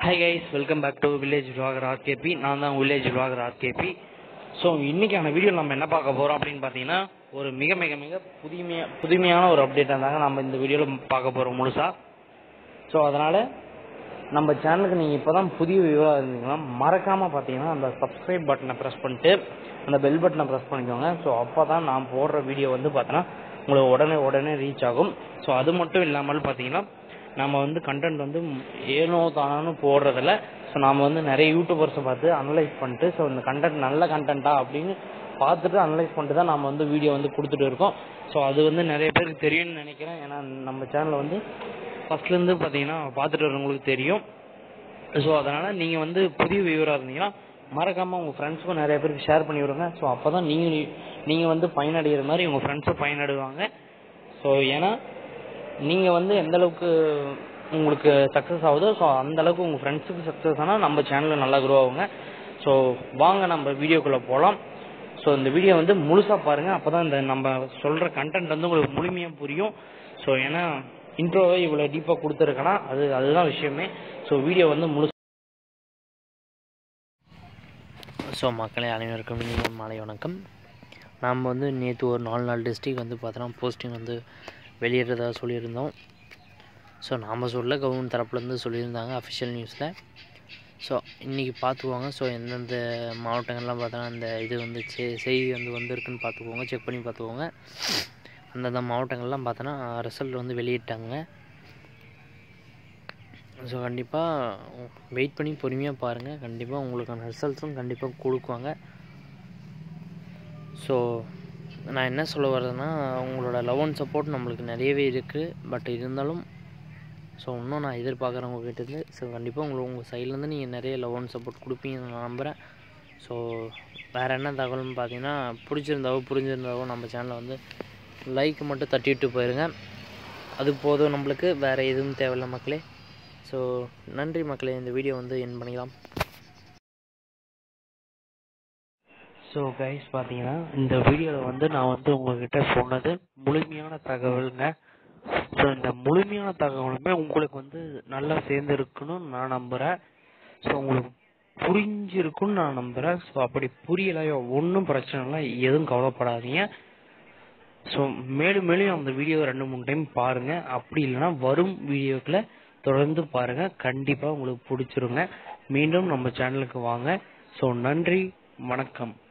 hi guys welcome back to village villager RKP நான் தான் village villager RKP so இன்னைக்கான video நம்ம என்ன பார்க்க போகிறோம் அப்படின்னு பார்த்தீங்கன்னா ஒரு மிக மிக மிக புதுமையா புதுமையான ஒரு அப்டேட் தாங்க நம்ம இந்த வீடியோவில் பார்க்க போகிறோம் முழுசா ஸோ அதனால் நம்ம சேனலுக்கு நீங்கள் இப்போ தான் புதிய வியூவாக இருந்தீங்கன்னா மறக்காமல் பார்த்தீங்கன்னா அந்த சப்ஸ்கிரைப் பட்டனை ப்ரெஸ் பண்ணிட்டு அந்த பெல் பட்டனை ப்ரெஸ் பண்ணிக்கோங்க ஸோ அப்போ தான் நான் போடுற வீடியோ வந்து பார்த்தோன்னா உங்களுக்கு உடனே உடனே ரீச் ஆகும் ஸோ அது மட்டும் இல்லாமல் பார்த்தீங்கன்னா நம்ம வந்து கண்டென்ட் வந்து ஏனோ தானோன்னு போடுறதில்ல ஸோ நாம் வந்து நிறைய யூடியூபர்ஸை பார்த்து அனலைஸ் பண்ணிட்டு ஸோ இந்த கண்டென்ட் நல்ல கண்டென்ட்டா அப்படின்னு பார்த்துட்டு அனலைஸ் பண்ணிட்டு தான் நம்ம வந்து வீடியோ வந்து கொடுத்துட்டு இருக்கோம் ஸோ அது வந்து நிறைய பேருக்கு தெரியும்னு நினைக்கிறேன் ஏன்னா நம்ம சேனலில் வந்து ஃபஸ்ட்லேருந்து பார்த்தீங்கன்னா பார்த்துட்டு வரவங்களுக்கு தெரியும் ஸோ அதனால் நீங்கள் வந்து புதிய வியூவராக இருந்தீங்கன்னா மறக்காமல் உங்கள் ஃப்ரெண்ட்ஸுக்கும் நிறைய பேருக்கு ஷேர் பண்ணி விடுங்க ஸோ அப்போ தான் நீங்கள் நீங்கள் வந்து பயனடைகிற மாதிரி உங்கள் ஃப்ரெண்ட்ஸும் பயனடைவாங்க ஸோ ஏன்னா நீங்கள் வந்து எந்த அளவுக்கு உங்களுக்கு சக்ஸஸ் ஆகுதோ ஸோ அந்த அளவுக்கு உங்கள் ஃப்ரெண்ட்ஸுக்கு சக்ஸஸ் ஆனால் நம்ம சேனலில் நல்லா க்ரோ ஆகுங்க ஸோ வாங்க நம்ம வீடியோக்குள்ளே போகலாம் ஸோ இந்த வீடியோ வந்து முழுசாக பாருங்கள் அப்போ தான் இந்த நம்ம சொல்கிற கண்டென்ட் வந்து உங்களுக்கு முழுமையாக புரியும் ஸோ ஏன்னா இன்ட்ரோவை இவ்வளோ டீப்பாக கொடுத்துருக்கேன்னா அது அதுதான் விஷயமே ஸோ வீடியோ வந்து முழு ஸோ மக்களே அனைவருக்கும் இனிய மாலை வணக்கம் நாம் வந்து நேற்று ஒரு நாலு நாலு டிஸ்ட்ரிக் வந்து பார்த்தோன்னா போஸ்டிங் வந்து வெளியிடுறதா சொல்லியிருந்தோம் ஸோ நாம் சொல்ல கவர்மெண்ட் தரப்புலேருந்து சொல்லியிருந்தாங்க அஃபிஷியல் நியூஸில் ஸோ இன்றைக்கி பார்த்துக்குவாங்க ஸோ எந்தெந்த மாவட்டங்கள்லாம் பார்த்தோன்னா அந்த இது வந்து செ செய்தி வந்து வந்திருக்குன்னு பார்த்துக்கோங்க செக் பண்ணி பார்த்துக்கோங்க அந்தந்த மாவட்டங்கள்லாம் பார்த்தோன்னா ரிசல்ட் வந்து வெளியிட்டாங்க ஸோ கண்டிப்பாக வெயிட் பண்ணி பொறுமையாக பாருங்கள் கண்டிப்பாக உங்களுக்கான ரிசல்ட்ஸும் கண்டிப்பாக கொடுக்குவாங்க ஸோ நான் என்ன சொல்ல வர்றேன்னா உங்களோட லவ் அண்ட் சப்போர்ட் நம்மளுக்கு நிறையவே இருக்குது பட் இருந்தாலும் ஸோ இன்னும் நான் எதிர்பார்க்குறேன் உங்ககிட்ட இருந்து ஸோ கண்டிப்பாக உங்களுக்கு உங்கள் சைட்லேருந்து நீங்கள் நிறைய லவ் அண்ட் சப்போர்ட் கொடுப்பீங்கன்னு நான் நம்புகிறேன் ஸோ வேறு என்ன தகவல்னு பார்த்தீங்கன்னா பிடிச்சிருந்தாவோ புரிஞ்சிருந்தாவோ நம்ம சேனலை வந்து லைக் மட்டும் தட்டிவிட்டு போயிருங்க அது போதும் நம்மளுக்கு வேறு எதுவும் தேவையில்லை மக்களே ஸோ நன்றி மக்களே இந்த வீடியோ வந்து என் பண்ணிக்கலாம் ஸோ கைஸ் பார்த்தீங்கன்னா இந்த வீடியோவில் வந்து நான் வந்து உங்ககிட்ட சொன்னது முழுமையான தகவலுங்க ஸோ இந்த முழுமையான தகவலுமே உங்களுக்கு வந்து நல்லா சேர்ந்துருக்குன்னு நான் நம்புகிறேன் ஸோ உங்களுக்கு புரிஞ்சிருக்குன்னு நான் நம்புகிறேன் ஸோ அப்படி புரியலையோ ஒன்றும் பிரச்சனை இல்லை எதுவும் கவலைப்படாதீங்க ஸோ மேலும் மேலும் அந்த வீடியோ ரெண்டு மூணு டைம் பாருங்கள் அப்படி இல்லைன்னா வரும் வீடியோக்களை தொடர்ந்து பாருங்கள் கண்டிப்பாக உங்களுக்கு பிடிச்சிருங்க மீண்டும் நம்ம சேனலுக்கு வாங்க ஸோ நன்றி வணக்கம்